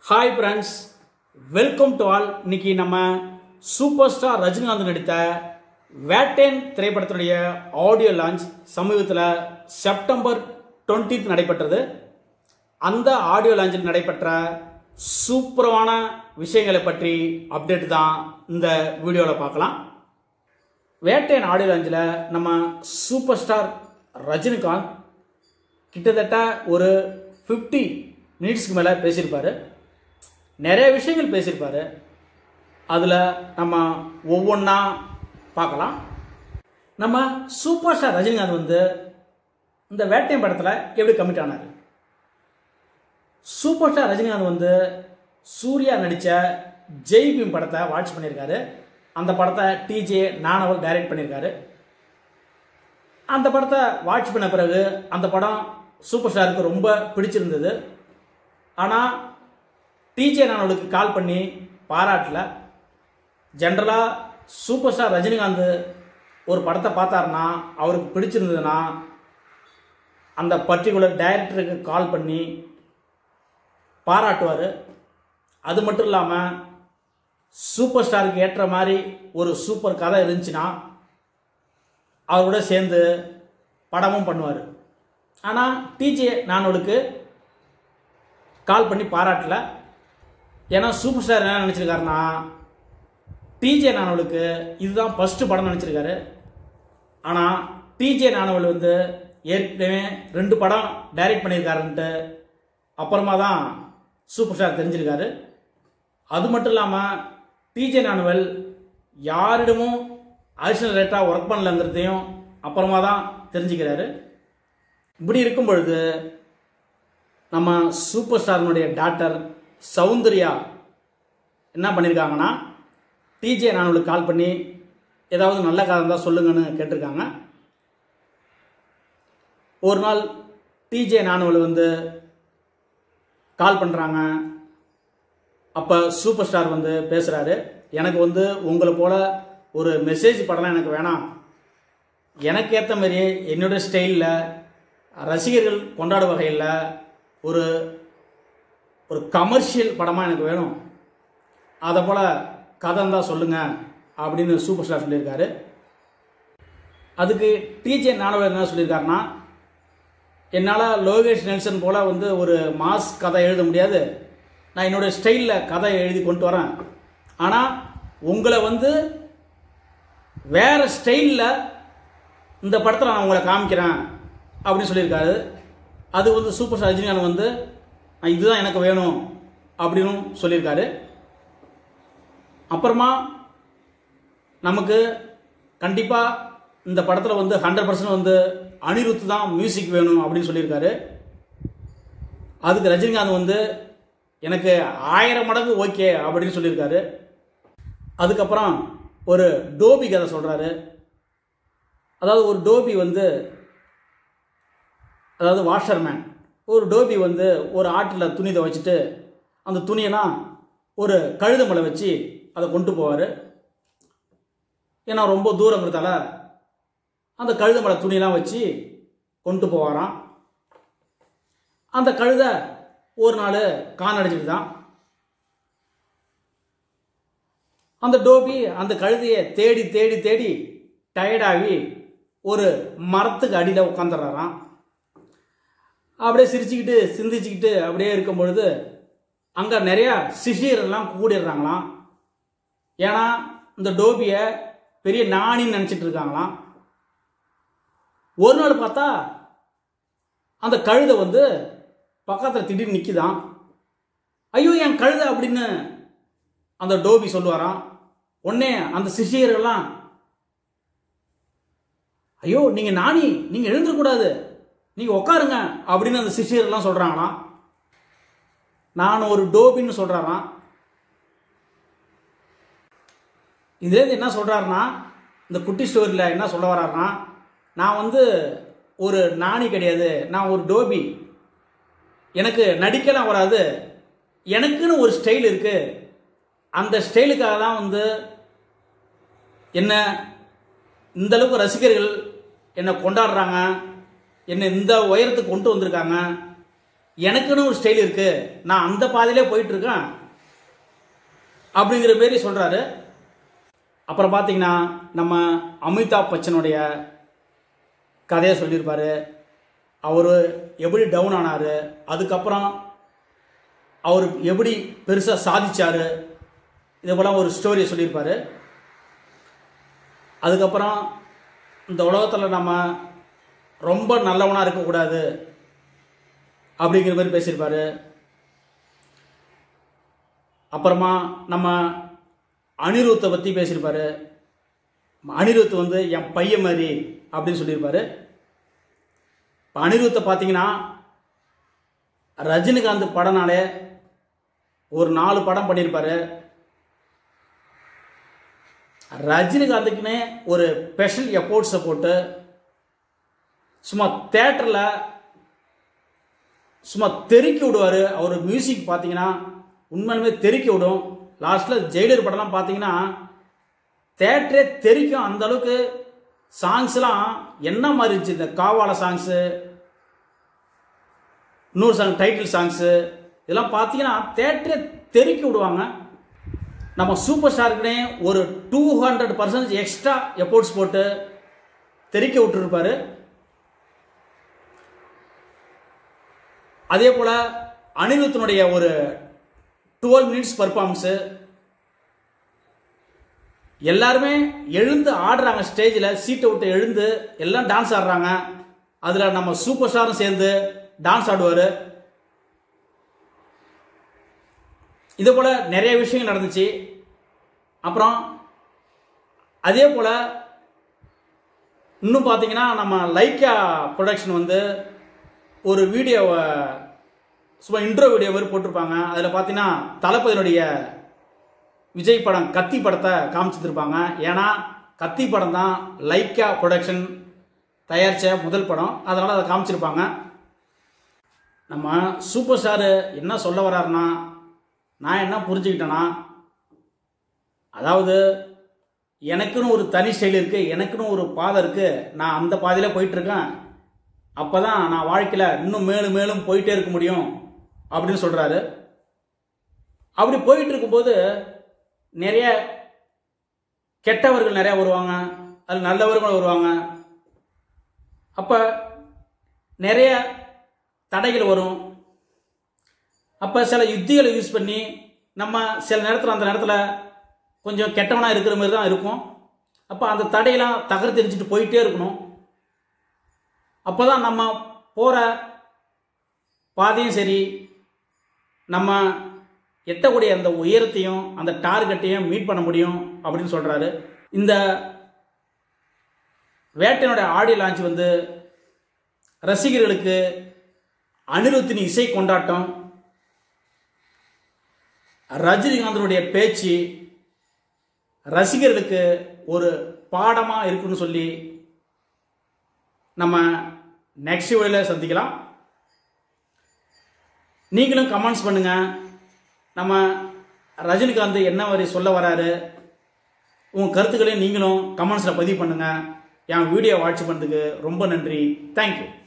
hi friends welcome to all இன்னைக்கு நம்ம super star Rajinikanth நடித்த வேட்டேன் திரைப்படத்தினுடைய ஆடியோ லான்ச் சமீபத்தில் செப்டம்பர் 20th நடைபெற்றது அந்த ஆடியோ லான்ச்சில் நடைபெற்ற சூப்பரான விஷயங்களை பற்றி அப்டேட் தான் இந்த வீடியோவில் பார்க்கலாம் வேட்டையன் ஆடியோ லான்ச்சில் நம்ம சூப்பர் ஸ்டார் ரஜினிகாந்த் கிட்டத்தட்ட ஒரு ஃபிஃப்டி மினிட்ஸ்க்கு மேலே பேசியிருப்பாரு நிறைய விஷயங்கள் பேசியிருப்பாரு அதில் நம்ம ஒவ்வொன்றா பார்க்கலாம் நம்ம சூப்பர் ஸ்டார் ரஜினிகாந்த் வந்து இந்த வேட்டையன் படத்தில் எப்படி கமிட் ஆனார் சூப்பர் ஸ்டார் ரஜினிகாந்த் வந்து சூர்யா நடித்த ஜெய் பீம் படத்தை வாட்ச் பண்ணியிருக்காரு அந்த படத்தை டிஜே நானவல் டைரக்ட் பண்ணியிருக்காரு அந்த படத்தை வாட்ச் பண்ண பிறகு அந்த படம் சூப்பர் ஸ்டாருக்கு ரொம்ப பிடிச்சிருந்தது ஆனால் டிஜே நானவலுக்கு கால் பண்ணி பாராட்டல ஜென்ரலாக சூப்பர் ஸ்டார் ரஜினிகாந்த் ஒரு படத்தை பார்த்தாருன்னா அவருக்கு பிடிச்சிருந்ததுன்னா அந்த பர்டிகுலர் டைரக்டருக்கு கால் பண்ணி பாராட்டுவார் அது மட்டும் இல்லாமல் சூப்பர் ஸ்டாருக்கு ஏற்ற மாதிரி ஒரு சூப்பர் கதை இருந்துச்சுன்னா அவரோட சேர்ந்து படமும் பண்ணுவார் ஆனால் டிஜே நானோடுக்கு கால் பண்ணி பாராட்டல ஏன்னா சூப்பர் ஸ்டார் என்ன நினச்சிருக்காருன்னா டிஜே நானவலுக்கு இதுதான் ஃபஸ்ட்டு படம் நினச்சிருக்காரு ஆனால் டிஜே நானவல் வந்து ஏற்கனவே ரெண்டு படம் டைரக்ட் பண்ணியிருக்காருன்ட்டு அப்புறமா தான் சூப்பர் ஸ்டார் தெரிஞ்சிருக்காரு அது மட்டும் இல்லாமல் டிஜே நானவல் யாரிடமும் அடிஷனல் ரேட்டாக ஒர்க் பண்ணலங்கிறதையும் அப்புறமா தான் தெரிஞ்சுக்கிறாரு இப்படி இருக்கும் பொழுது நம்ம சூப்பர் ஸ்டாரினுடைய டாக்டர் சௌந்தர்யா என்ன பண்ணியிருக்காங்கன்னா டிஜே நானவளுக்கு கால் பண்ணி ஏதாவது நல்ல கதை இருந்தால் சொல்லுங்கன்னு கேட்டிருக்காங்க ஒரு நாள் டிஜே நானவல் வந்து கால் பண்ணுறாங்க அப்போ சூப்பர் ஸ்டார் வந்து பேசுகிறாரு எனக்கு வந்து உங்களை போல் ஒரு மெசேஜ் படம்லாம் எனக்கு வேணாம் எனக்கு ஏற்ற மாதிரியே என்னோட ஸ்டைலில் ரசிகர்கள் கொண்டாடும் வகையில் ஒரு ஒரு கமர்ஷியல் படமாக எனக்கு வேணும் அதை போல் கதை தான் சொல்லுங்கள் அப்படின்னு சூப்பர் ஸ்டார் சொல்லியிருக்காரு அதுக்கு டிஜே நானவர் என்ன சொல்லியிருக்காருன்னா என்னால் லோகேஷ் நெல்சன் போல் வந்து ஒரு மாஸ் கதை எழுத முடியாது நான் என்னோடய ஸ்டைலில் கதை எழுதி கொண்டு வரேன் ஆனால் உங்களை வந்து வேறு ஸ்டைலில் இந்த படத்தில் நான் உங்களை காமிக்கிறேன் அப்படின்னு சொல்லியிருக்காரு அது வந்து சூப்பர் ஸ்டார் ரஜினிகாந்த் வந்து "நான் இதுதான் எனக்கு வேணும் அப்படின்னு சொல்லியிருக்காரு அப்புறமா நமக்கு கண்டிப்பாக இந்த படத்தில் வந்து ஹண்ட்ரட் பர்சன்ட் வந்து அனிருத் தான் மியூசிக் வேணும் அப்படின்னு சொல்லியிருக்காரு அதுக்கு ரஜினிகாந்த் வந்து எனக்கு ஆயிரம் மடங்கு ஓகே அப்படின்னு சொல்லியிருக்காரு அதுக்கப்புறம் ஒரு டோபி கதை சொல்கிறாரு அதாவது ஒரு டோபி வந்து அதாவது வாஷர்மேன் ஒரு டோபி வந்து ஒரு ஆட்டில் துணி துவைச்சிட்டு அந்த துணியெல்லாம் ஒரு கழுத மலை வச்சு அதை கொண்டு போவார் ஏன்னா ரொம்ப தூரங்கிறதால அந்த கழுத மலை துணியெல்லாம் வச்சு கொண்டு போவாராம் அந்த கழுத ஒரு நாள் காணடிச்சிட்டு தான் அந்த டோபி அந்த கழுதையை தேடி தேடி தேடி டயர்டாகி ஒரு மரத்துக்கு அடியில் உட்காந்துடுறாராம் அப்படியே சிரிச்சுக்கிட்டு சிந்திச்சுக்கிட்டு அப்படியே இருக்கும் பொழுது அங்கே நிறையா சிஷியரெல்லாம் கூடிடுறாங்களாம் ஏன்னா இந்த டோபியை பெரிய நாணின்னு நினச்சிட்டு இருக்காங்களாம் ஒரு நாள் பார்த்தா அந்த கழுதை வந்து பக்கத்தில் திடீர்னு நிற்கிதான் ஐயோ என் கழுதை அப்படின்னு அந்த டோபி சொல்லுவாராம் உடனே அந்த சிஷியர்கள்லாம் ஐயோ நீங்கள் நாணி நீங்கள் எழுந்துடக்கூடாது நீங்கள் உட்காருங்க அப்படின்னு அந்த சிஷியர்லாம் சொல்கிறாங்களாம் நான் ஒரு டோபின்னு சொல்கிறாராம் இதுலேருந்து என்ன சொல்கிறாருன்னா இந்த குட்டி ஸ்டோரியில் என்ன சொல்ல வர்றாருன்னா நான் வந்து ஒரு நாணி கிடையாது நான் ஒரு டோபி எனக்கு நடிக்கலாம் வராது எனக்குன்னு ஒரு ஸ்டைல் இருக்குது அந்த ஸ்டைலுக்காக தான் வந்து என்ன இந்த அளவுக்கு ரசிகர்கள் என்னை கொண்டாடுறாங்க என்னை இந்த உயரத்துக்கு கொண்டு வந்திருக்காங்க எனக்குன்னு ஒரு ஸ்டைல் இருக்கு நான் அந்த பாதையிலே போயிட்டு இருக்கேன் அப்படிங்கிற மாரி சொல்றாரு அப்புறம் பார்த்தீங்கன்னா நம்ம அமிதாப் பச்சனுடைய கதையை சொல்லியிருப்பாரு அவர் எப்படி டவுன் ஆனார் அதுக்கப்புறம் அவர் எப்படி பெருசாக சாதிச்சார் இது போல ஒரு ஸ்டோரியை சொல்லியிருப்பாரு அதுக்கப்புறம் இந்த உலகத்தில் நம்ம ரொம்ப நல்லவனாக இருக்கக்கூடாது அப்படிங்கிற மாதிரி பேசியிருப்பாரு அப்புறமா நம்ம அனிருத்தை பற்றி பேசியிருப்பாரு அனிருத் வந்து என் பையன் மாதிரி அப்படின்னு சொல்லியிருப்பாரு இப்போ அனிருத்தை பார்த்தீங்கன்னா ரஜினிகாந்த் படம்னாலே ஒரு நாலு படம் பண்ணியிருப்பாரு ரஜினிகாந்துக்குன்னே ஒரு ஸ்பெஷல் எஃபோர்ட்ஸை போட்டு சும்மா தேட்டரில் சும்மா தெறிக்கி விடுவார் அவர் மியூசிக் பார்த்தீங்கன்னா உண்மையிலுமே தெறிக்கி விடும் லாஸ்ட்டில் ஜெயிலர் படம்லாம் பார்த்தீங்கன்னா தேட்டரே தெறிக்கும் அந்த அளவுக்கு சாங்ஸ்லாம் என்ன மாதிரி இருந்துச்சு இந்த காவால சாங்ஸு இன்னொரு சாங் டைட்டில் சாங்ஸு இதெல்லாம் பார்த்தீங்கன்னா தேட்டரே தெறிக்கி விடுவாங்க நம்ம சூப்பர் ஸ்டாருக்குனே ஒரு two hundred percentage extra efforts போட்டு தெறிக்க விட்டுருப்பாரு அதே போல் அனிருத்தினுடைய ஒரு டுவெல் மினிட்ஸ் பர்ஃபார்மன்ஸு எல்லாருமே எழுந்து ஆடுறாங்க ஸ்டேஜில் சீட்டை விட்டு எழுந்து எல்லாம் டான்ஸ் ஆடுறாங்க அதில் நம்ம சூப்பர் ஸ்டாரும் சேர்ந்து டான்ஸ் ஆடுவார் இது போல் நிறைய விஷயங்கள் நடந்துச்சு அப்புறம் அதே போல் இன்னும் பார்த்தீங்கன்னா நம்ம லைக்கா ப்ரொடக்ஷன் வந்து ஒரு வீடியோவை சும்மா இன்ட்ரோ வீடியோ மாதிரி போட்டிருப்பாங்க அதில் பார்த்தீங்கன்னா தளபதியினுடைய விஜய் படம் கத்தி படத்தை காமிச்சிருப்பாங்க ஏன்னா கத்தி படம் தான் லைக்கா ப்ரொடக்ஷன் தயாரித்த முதல் படம் அதனால் அதை காமிச்சிருப்பாங்க நம்ம சூப்பர் ஸ்டாரு என்ன சொல்ல வர்றாருன்னா நான் என்ன புரிஞ்சுக்கிட்டேன்னா அதாவது எனக்குன்னு ஒரு தனி ஸ்டைல் இருக்குது எனக்குன்னு ஒரு பாதை இருக்குது நான் அந்த பாதையில் போயிட்டுருக்கேன் அப்போ தான் நான் வாழ்க்கையில் இன்னும் மேலும் மேலும் போயிட்டே இருக்க முடியும் அப்படின்னு சொல்கிறாரு அப்படி போயிட்டு இருக்கும்போது நிறைய கெட்டவர்கள் நிறையா வருவாங்க அது நல்லவர்கள் வருவாங்க அப்போ நிறைய தடைகள் வரும் அப்போ சில யுத்திகளை யூஸ் பண்ணி நம்ம சில நேரத்தில் அந்த நேரத்தில் கொஞ்சம் கெட்டவனாக இருக்கிற மாதிரி தான் இருக்கும் அப்போ அந்த தடையெல்லாம் தகர்த்து எரிஞ்சிட்டு போயிட்டே இருக்கணும் அப்போ தான் நம்ம போகிற பாதையும் சரி நம்ம எட்டக்கூடிய அந்த உயரத்தையும் அந்த டார்கெட்டையும் மீட் பண்ண முடியும் அப்படின்னு சொல்கிறாரு இந்த வேட்டையினுடைய ஆடியோ லான்ச் வந்து ரசிகர்களுக்கு அனிருத்தின் இசை கொண்டாட்டம் ரஜினிகாந்தனுடைய பேச்சு ரசிகர்களுக்கு ஒரு பாடமாக இருக்குன்னு சொல்லி நம்ம நெக்ஸ்ட் வீடியோவில் சந்திக்கலாம் நீங்களும் கமெண்ட்ஸ் பண்ணுங்க நம்ம ரஜினிகாந்த் என்ன வரை சொல்ல வராரு உங்கள் கருத்துக்களையும் நீங்களும் கமெண்ட்ஸில் பதிவு பண்ணுங்க என் வீடியோ வாட்ச் பண்ணதுக்கு ரொம்ப நன்றி தேங்க்யூ